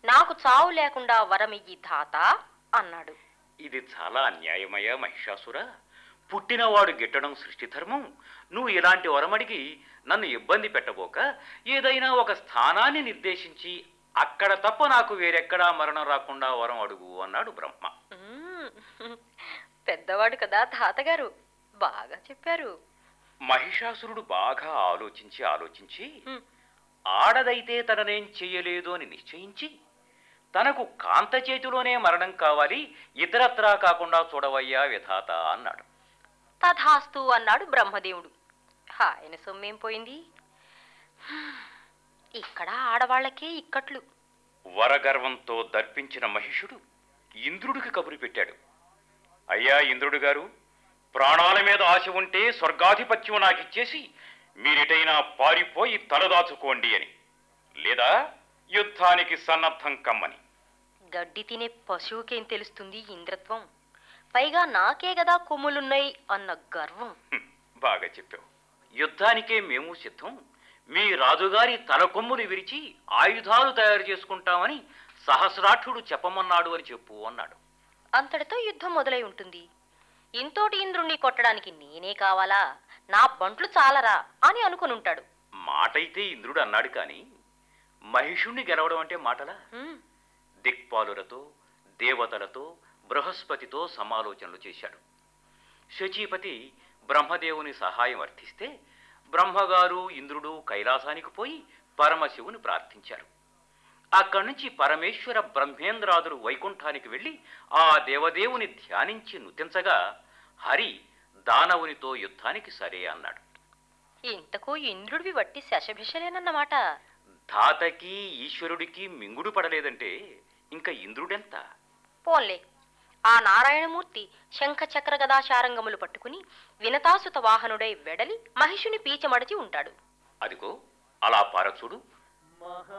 నాకు చావు లేకుండా వరమియ్యి ధాత అన్నాడు ఇది చాలా అన్యాయమయ్యా మహిషాసుర పుట్టినవాడు గిట్టడం సృష్టి ధర్మం నువ్వు ఇలాంటి వరమడిగి నన్ను ఇబ్బంది పెట్టబోక ఏదైనా ఒక స్థానాన్ని నిర్దేశించి అక్కడ తప్ప నాకు వేరెక్కడా మరణం రాకుండా వరం అడుగు అన్నాడు బ్రహ్మ మ్మ్. పెద్దవాడు కదా తాతగారు బాగా చెప్పారు మహిషాసురుడు బాగా ఆలోచించి ఆలోచించి మ్మ్. ఆడదైతే తననేం చెయ్యలేదు అని నిశ్చయించి తనకు కాంత చేతిలోనే మరణం కావాలి ఇతరత్రా కాకుండా చూడవయ్యా విధాత అన్నాడు తథాస్తు అన్నాడు బ్రహ్మదేవుడు ఆయన సొమ్మేం పోయింది ఇక్కడ ఆడవాళ్లకే ఇక్కట్లు వరగర్వంతో దర్పించిన మహిషుడు ఇంద్రుడికి కబురు పెట్టాడు అయ్యా ఇంద్రుడు గారు ప్రాణాల మీద ఆశ ఉంటే స్వర్గాధిపత్యం నాకిచ్చేసి మీరిటైనా పారిపోయి తలదాచుకోండి అని లేదా యుద్ధానికి సన్నద్ధం కమ్మని గడ్డి తినే పశువుకేం తెలుస్తుంది ఇంద్రత్వం పైగా నాకే గదా కొమ్ములున్నాయి అన్న గర్వం హ్మ్, బాగా చెప్పావు యుద్ధానికే మేము సిద్ధం మీ రాజుగారి తలకొమ్ములు విరిచి ఆయుధాలు తయారు చేసుకుంటామని సహస్రాక్షుడు చెప్పమన్నాడు అని చెప్పు అన్నాడు అంతటితో యుద్ధం మొదలై ఉంటుంది ఇంతోటి ఇంద్రుణ్ణి కొట్టడానికి నేనే కావాలా నా బంట్లు చాలరా అని అనుకునుంటాడు మాటైతే ఇంద్రుడు అన్నాడు కానీ మహిషుణ్ణి గెలవడం అంటే మాటలా హ్మ్, దిక్పాలులతో దేవతలతో బృహస్పతితో సమాలోచనలు చేశాడు శచీపతి బ్రహ్మదేవుని సహాయం అర్థిస్తే బ్రహ్మగారు ఇంద్రుడు కైలాసానికి పోయి పరమశివుని ప్రార్థించారు అక్కడి నుంచి పరమేశ్వర బ్రహ్మేంద్రాదులు వైకుంఠానికి వెళ్ళి ఆ దేవదేవుని ధ్యానించి నుతించగా హరి దానవునితో యుద్ధానికి సరే అన్నాడు ఇంతకు ఇంద్రుడివి వట్టి శశభిషలేనన్నమాట ధాతకి ఈశ్వరుడికి మింగుడు పడలేదంటే ఇంకా ఇంద్రుడెంత పోన్లే ఆ నారాయణమూర్తి శంఖ చక్ర గదాశారంగములు పట్టుకుని వినతాసుత వాహనుడై వెడలి మహిషుని పీచమడచి ఉంటాడు అదిగో అలా పారచూడు